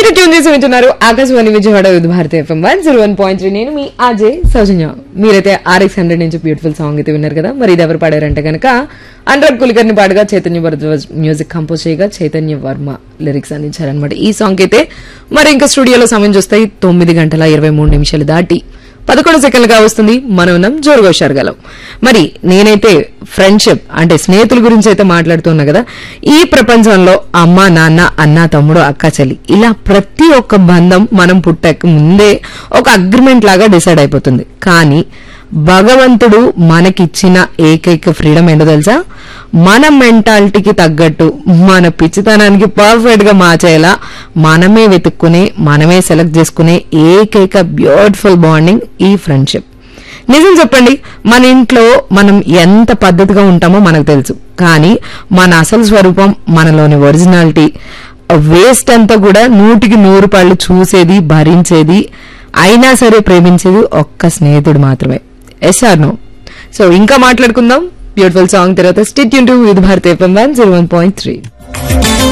అయితే ట్యూన్ చేసి వింటున్నారు Akashvani Vijayawada Vividh Bharati FM one zero one point three నేను మీ అజయ్ సౌజన్య మీరైతే ఆర్ఎక్స్ హండ్రెడ్ నుంచి బ్యూటిఫుల్ సాంగ్ అయితే విన్నారు కదా మరి ఇది ఎవరు పాడారంటే కనుక అనురాగ్ కులకర్ని పాడగా చైతన్య భరద్వాజ్ మ్యూజిక్ కంపోజ్ చేయగా చైతన్య వర్మ లిరిక్స్ అందించారనమాట ఈ సాంగ్ అయితే మరి ఇంకా స్టూడియోలో సమయం చూస్తాయి తొమ్మిది గంటల ఇరవై మూడు నిమిషాలు దాటి పదకొండు సెకండ్లుగా వస్తుంది మనం ఉన్నాం జోరుగా హుషారుగలం మరి నేనైతే ఫ్రెండ్షిప్ అంటే స్నేహితుల గురించి అయితే మాట్లాడుతున్నా కదా ఈ ప్రపంచంలో అమ్మ నాన్న అన్న తమ్ముడు అక్క చెల్లి ఇలా ప్రతి ఒక్క బంధం మనం పుట్టక ముందే ఒక అగ్రిమెంట్ లాగా డిసైడ్ అయిపోతుంది కానీ భగవంతుడు మనకిచ్చిన ఏకైక ఫ్రీడమ్ ఏంటో తెలుసా మన మెంటాలిటీకి తగ్గట్టు మన పిచ్చితనానికి పర్ఫెక్ట్ గా మార్చేలా మనమే వెతుక్కునే మనమే సెలెక్ట్ చేసుకునే ఏకైక బ్యూటిఫుల్ బాండింగ్ ఈ ఫ్రెండ్షిప్ నిజం చెప్పండి మన ఇంట్లో మనం ఎంత పద్ధతిగా ఉంటామో మనకు తెలుసు కానీ మన అసలు స్వరూపం మనలోని ఒరిజినాలిటీ వేస్ట్ అంతా కూడా నూటికి నూరు పళ్ళు చూసేది భరించేది అయినా సరే ప్రేమించేది ఒక్క స్నేహితుడు మాత్రమే ఎస్ ఆర్ నో సో ఇంకా మాట్లాడుకుందాం బ్యూటిఫుల్ సాంగ్ తర్వాత స్టిట్ యూన్ to with Bharat FM one zero one point three